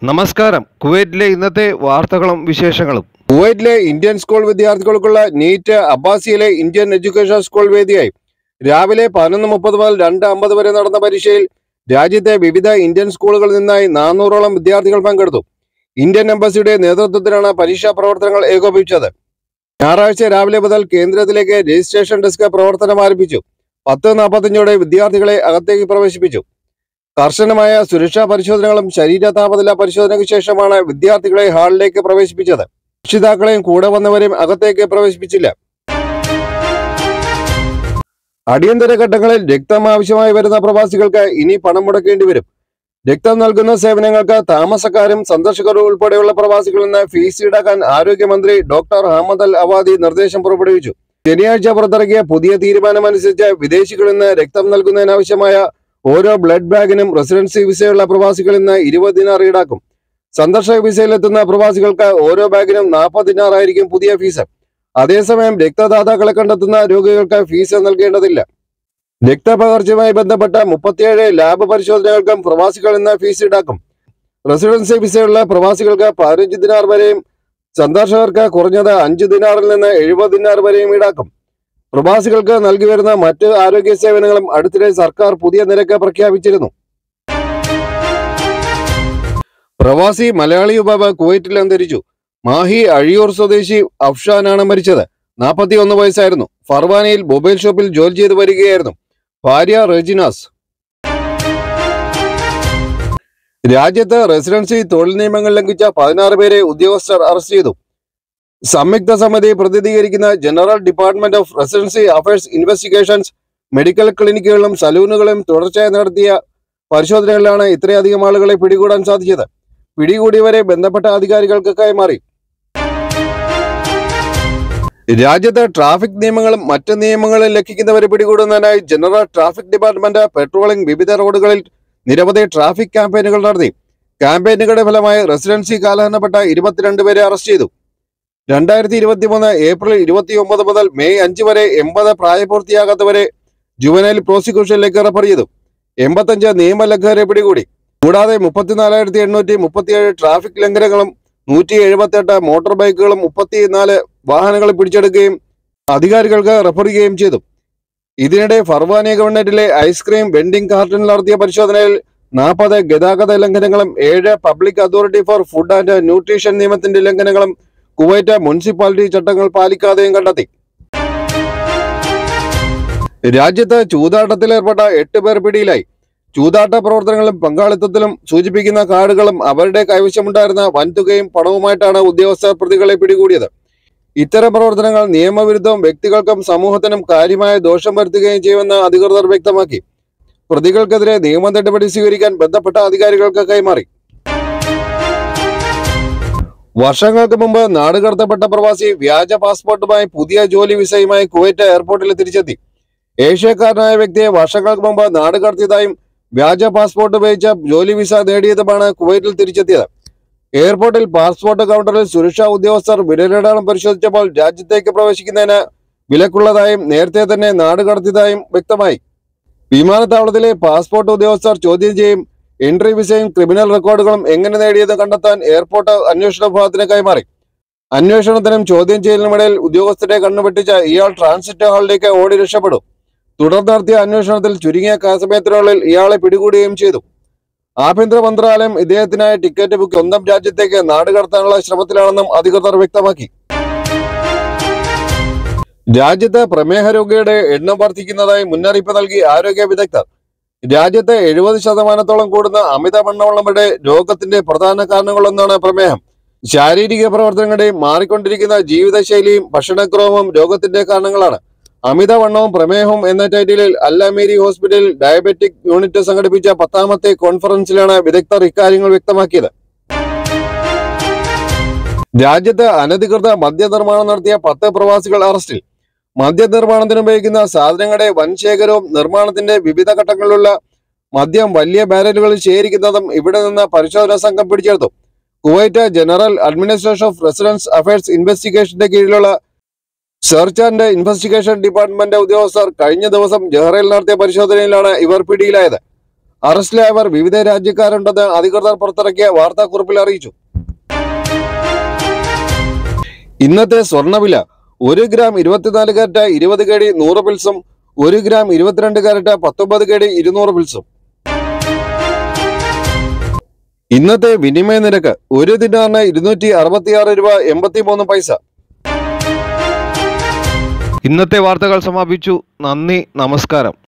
നമസ്കാരം കുവൈറ്റിലെ ഇന്നത്തെ വാർത്തകളും വിശേഷങ്ങളും കുവൈറ്റിലെ ഇന്ത്യൻ സ്കൂൾ വിദ്യാർത്ഥികൾക്കുള്ള നീറ്റ് അബ്ബാസിയിലെ ഇന്ത്യൻ എഡ്യൂക്കേഷൻ സ്കൂൾ വേദിയായി രാവിലെ പതിനൊന്ന് മുപ്പത് മുതൽ രണ്ട് അമ്പത് വരെ നടന്ന പരീക്ഷയിൽ രാജ്യത്തെ വിവിധ ഇന്ത്യൻ സ്കൂളുകളിൽ നിന്നായി നാനൂറോളം വിദ്യാർത്ഥികൾ പങ്കെടുത്തു ഇന്ത്യൻ എംബസിയുടെ നേതൃത്വത്തിലാണ് പരീക്ഷാ പ്രവർത്തനങ്ങൾ ഏകോപിപ്പിച്ചത് ഞായറാഴ്ച രാവിലെ മുതൽ കേന്ദ്രത്തിലേക്ക് രജിസ്ട്രേഷൻ ഡെസ്ക് പ്രവർത്തനം ആരംഭിച്ചു പത്ത് നാൽപ്പത്തഞ്ചോടെ വിദ്യാർത്ഥികളെ അകത്തേക്ക് പ്രവേശിപ്പിച്ചു കർശനമായ സുരക്ഷാ പരിശോധനകളും ശരീര താപനില പരിശോധനയ്ക്ക് ശേഷമാണ് വിദ്യാർത്ഥികളെ ഹാളിലേക്ക് പ്രവേശിപ്പിച്ചത് രക്ഷിതാക്കളെയും കൂടെ വന്നവരെയും അകത്തേക്ക് പ്രവേശിപ്പിച്ചില്ല അടിയന്തര ഘട്ടങ്ങളിൽ രക്തം ആവശ്യമായി വരുന്ന പ്രവാസികൾക്ക് ഇനി പണം മുടക്കേണ്ടി വരും രക്തം നൽകുന്ന സേവനങ്ങൾക്ക് താമസക്കാരും സന്ദർശകരും ഉൾപ്പെടെയുള്ള പ്രവാസികളിൽ നിന്ന് ഫീസ് ഈടാക്കാൻ ആരോഗ്യമന്ത്രി ഡോക്ടർ അഹമ്മദ് അൽ അവാദി നിർദ്ദേശം പുറപ്പെടുവിച്ചു ശനിയാഴ്ച പുറത്തിറക്കിയ പുതിയ തീരുമാനമനുസരിച്ച് വിദേശികളിൽ നിന്ന് രക്തം നൽകുന്നതിനാവശ്യമായ ഓരോ ബ്ലഡ് ബാഗിനും റെസിഡൻസി വിസയുള്ള പ്രവാസികളിൽ നിന്ന് ഇരുപത് ദിനാർ ഈടാക്കും സന്ദർശക വിസയിലെത്തുന്ന പ്രവാസികൾക്ക് ഓരോ ബാഗിനും നാൽപ്പത് ദിനാർ ആയിരിക്കും പുതിയ ഫീസ് അതേസമയം രക്തദാതാക്കളെ കണ്ടെത്തുന്ന രോഗികൾക്ക് ഫീസ് നൽകേണ്ടതില്ല രക്തപകർച്ചയുമായി ബന്ധപ്പെട്ട മുപ്പത്തിയേഴ് ലാബ് പരിശോധനകൾക്കും പ്രവാസികളിൽ നിന്ന് ഫീസ് ഈടാക്കും റെസിഡൻസി വിസയുള്ള പ്രവാസികൾക്ക് പതിനഞ്ച് ദിനാർ വരെയും സന്ദർശകർക്ക് കുറഞ്ഞത് അഞ്ച് ദിനാറിൽ നിന്ന് എഴുപത് ദിനാർ വരെയും ഈടാക്കും പ്രവാസികൾക്ക് നൽകി വരുന്ന മറ്റ് ആരോഗ്യ സേവനങ്ങളും അടുത്തിടെ സർക്കാർ പുതിയ നിരക്ക് പ്രഖ്യാപിച്ചിരുന്നു പ്രവാസി മലയാളി യുവാവ് കുവൈറ്റിൽ അന്തരിച്ചു മാഹി അഴിയൂർ സ്വദേശി അഫ്ഷാനാണ് മരിച്ചത് നാൽപ്പത്തി ഒന്ന് വയസ്സായിരുന്നു ഫർവാനയിൽ മൊബൈൽ ഷോപ്പിൽ ജോലി ചെയ്തു വരികയായിരുന്നു ഭാര്യ റെജിനാസ് രാജ്യത്ത് റെസിഡൻസി തൊഴിൽ നിയമങ്ങൾ ലംഘിച്ച പതിനാറ് പേരെ ഉദ്യോഗസ്ഥർ അറസ്റ്റ് ചെയ്തു സംയുക്ത സമിതി പ്രതിനിധീകരിക്കുന്ന general department of residency affairs investigations medical ക്ലിനിക്കുകളും സലൂണുകളും തുടർച്ചയായി നടത്തിയ പരിശോധനകളിലാണ് ഇത്രയധികം ആളുകളെ പിടികൂടാൻ സാധിച്ചത് പിടികൂടിയവരെ ബന്ധപ്പെട്ട അധികാരികൾക്ക് കൈമാറി രാജ്യത്തെ ട്രാഫിക് നിയമങ്ങളും മറ്റ് നിയമങ്ങളും ലംഘിക്കുന്നവരെ പിടികൂടുന്നതിനായി ജനറൽ ട്രാഫിക് ഡിപ്പാർട്ട്മെന്റ് പെട്രോളിംഗ് വിവിധ റോഡുകളിൽ നിരവധി ട്രാഫിക് ക്യാമ്പയിനുകൾ നടത്തി ക്യാമ്പയിനുകളുടെ ഫലമായി റെസിഡൻസി കാലഹരണപ്പെട്ട ഇരുപത്തിരണ്ട് പേരെ അറസ്റ്റ് ചെയ്തു രണ്ടായിരത്തി ഇരുപത്തി മൂന്ന് ഏപ്രിൽ ഇരുപത്തി ഒമ്പത് മുതൽ മെയ് അഞ്ച് വരെ എൺപത് പ്രായപൂർത്തിയാകാത്തവരെ ജുവനൈൽ പ്രോസിക്യൂഷനിലേക്ക് റെഫർ ചെയ്തു എൺപത്തഞ്ച് നിയമലംഘകരെ പിടികൂടി കൂടാതെ മുപ്പത്തിനാലായിരത്തി എണ്ണൂറ്റി മുപ്പത്തിയേഴ് ട്രാഫിക് ലംഘനങ്ങളും നൂറ്റി എഴുപത്തെട്ട് മോട്ടോർ ബൈക്കുകളും മുപ്പത്തിനാല് വാഹനങ്ങൾ പിടിച്ചെടുക്കുകയും അധികാരികൾക്ക് റെഫർ ചെയ്യുകയും ചെയ്തു ഇതിനിടെ ഫർവാനിയ ഗവൺമെന്റിലെ ഐസ്ക്രീം വെൻഡിംഗ് കാർട്ടിൽ നടത്തിയ പരിശോധനയിൽ നാൽപ്പത് ഗതാഗത ലംഘനങ്ങളും ഏഴ് public authority for food and nutrition നിയമത്തിന്റെ ലംഘനങ്ങളും കുവൈറ്റ് മുനിസിപ്പാലിറ്റി ചട്ടങ്ങൾ പാലിക്കാതെയും കണ്ടെത്തി രാജ്യത്ത് ചൂതാട്ടത്തിലേർപ്പെട്ട എട്ട് പേർ പിടിയിലായി ചൂതാട്ട പ്രവർത്തനങ്ങളും പങ്കാളിത്തത്തിലും സൂചിപ്പിക്കുന്ന കാർഡുകളും അവരുടെ കൈവശമുണ്ടായിരുന്ന വൻതുകയും പണവുമായിട്ടാണ് ഉദ്യോഗസ്ഥർ പ്രതികളെ പിടികൂടിയത് ഇത്തരം പ്രവർത്തനങ്ങൾ നിയമവിരുദ്ധവും വ്യക്തികൾക്കും സമൂഹത്തിനും കാര്യമായ ദോഷം വരുത്തുകയും ചെയ്യുമെന്ന് അധികൃതർ വ്യക്തമാക്കി പ്രതികൾക്കെതിരെ നിയമ നടപടി സ്വീകരിക്കാൻ ബന്ധപ്പെട്ട അധികാരികൾക്ക് കൈമാറി വർഷങ്ങൾക്ക് മുമ്പ് നാടുകടത്തപ്പെട്ട പ്രവാസി വ്യാജ പാസ്പോർട്ടുമായി പുതിയ ജോലി വിസയുമായി കുവൈറ്റ് എയർപോർട്ടിൽ തിരിച്ചെത്തി ഏഷ്യക്കാരനായ വ്യക്തിയെ വർഷങ്ങൾക്ക് മുമ്പ് നാടുകടത്തിയതായും വ്യാജ പാസ്പോർട്ട് ഉപയോഗിച്ച ജോലി വിസ നേടിയതുമാണ് കുവൈറ്റിൽ തിരിച്ചെത്തിയത് എയർപോർട്ടിൽ പാസ്പോർട്ട് കൗണ്ടറിൽ സുരക്ഷാ ഉദ്യോഗസ്ഥർ വിരലടയാളം പരിശോധിച്ചപ്പോൾ രാജ്യത്തേക്ക് പ്രവേശിക്കുന്നതിന് വിലക്കുള്ളതായും നേരത്തെ തന്നെ നാടുകടത്തിയതായും വ്യക്തമായി വിമാനത്താവളത്തിലെ പാസ്പോർട്ട് ഉദ്യോഗസ്ഥർ ചോദ്യം ചെയ്യും എൻട്രി വിസയും ക്രിമിനൽ റെക്കോർഡുകളും എങ്ങനെ നേടിയത് കണ്ടെത്താൻ എയർപോർട്ട് അന്വേഷണ വിഭാഗത്തിന് കൈമാറി അന്വേഷണത്തിനും ചോദ്യം ചെയ്യലിനുമിടയിൽ ഉദ്യോഗസ്ഥരെ കണ്ണുപെട്ടിച്ച ഇയാൾ ട്രാൻസിറ്റ് ഹാളിലേക്ക് ഓടി രക്ഷപ്പെടും തുടർന്ന് നടത്തിയ അന്വേഷണത്തിൽ ചുരുങ്ങിയ കാലസമയത്തിനുള്ളിൽ ഇയാളെ പിടികൂടുകയും ചെയ്തു ആഭ്യന്തര മന്ത്രാലയം ഇദ്ദേഹത്തിനായി ടിക്കറ്റ് ബുക്ക് സ്വന്തം രാജ്യത്തേക്ക് നാടുകടത്താനുള്ള ശ്രമത്തിലാണെന്നും അധികൃതർ വ്യക്തമാക്കി രാജ്യത്ത് പ്രമേഹ രോഗിയുടെ എണ്ണം വർദ്ധിക്കുന്നതായി മുന്നറിയിപ്പ് നൽകി ആരോഗ്യ വിദഗ്ധർ രാജ്യത്തെ എഴുപത് ശതമാനത്തോളം കൂടുന്ന അമിതവണ്ണമുള്ളവരുടെ രോഗത്തിന്റെ പ്രധാന കാരണങ്ങളൊന്നാണ് പ്രമേഹം ശാരീരിക പ്രവർത്തനങ്ങളുടെയും മാറിക്കൊണ്ടിരിക്കുന്ന ജീവിതശൈലിയും ഭക്ഷണക്രമവും രോഗത്തിന്റെ കാരണങ്ങളാണ് അമിതവണ്ണവും പ്രമേഹവും എന്ന ടൈറ്റിലിൽ അല്ലമേരി ഹോസ്പിറ്റലിൽ ഡയബറ്റിക് യൂണിറ്റ് സംഘടിപ്പിച്ച പത്താമത്തെ കോൺഫറൻസിലാണ് വിദഗ്ധർ ഇക്കാര്യങ്ങൾ വ്യക്തമാക്കിയത് രാജ്യത്ത് അനധികൃത മദ്യനിർമ്മാണം നടത്തിയ പത്ത് പ്രവാസികൾ അറസ്റ്റിൽ മദ്യനിർമ്മാണത്തിന് ഉപയോഗിക്കുന്ന സാധനങ്ങളുടെ വൻ ശേഖരവും നിർമ്മാണത്തിന്റെ വിവിധ ഘട്ടങ്ങളിലുള്ള മദ്യം വലിയ ബാരലുകളിൽ ശേഖരിക്കുന്നതും ഇവിടെ നിന്ന് പരിശോധനാ സംഘം പിടിച്ചെടുത്തു Kuwait general administration of residence affairs ഇൻവെസ്റ്റിഗേഷന്റെ കീഴിലുള്ള സെർച്ച് ആൻഡ് ഇൻവെസ്റ്റിഗേഷൻ ഡിപ്പാർട്ട്മെന്റ് ഉദ്യോഗസ്ഥർ കഴിഞ്ഞ ദിവസം ജഹ്റയിൽ നടത്തിയ പരിശോധനയിലാണ് ഇവർ പിടിയിലായത് അറസ്റ്റിലായവർ വിവിധ രാജ്യക്കാരുണ്ടെന്ന് അധികൃതർ പുറത്തിറക്കിയ വാർത്താക്കുറിപ്പിൽ അറിയിച്ചു ഇന്നത്തെ സ്വർണ്ണവില ഒരു ഗ്രാം ഇരുപത്തിനാല് കാരറ്റ് ഇരുപത് കേടി നൂറ് പിൽസും ഒരു ഗ്രാം ഇരുപത്തിരണ്ട് കാരറ്റ് പത്തൊമ്പത് കേടി ഇരുന്നൂറ് പിൽസും ഇന്നത്തെ വിനിമയ നിരക്ക് ഒരു ദിനാറിന് ഇരുന്നൂറ്റി അറുപത്തിയാറ് രൂപ എൺപത്തി മൂന്ന് പൈസ ഇന്നത്തെ വാർത്തകൾ സമാപിച്ചു നന്ദി നമസ്കാരം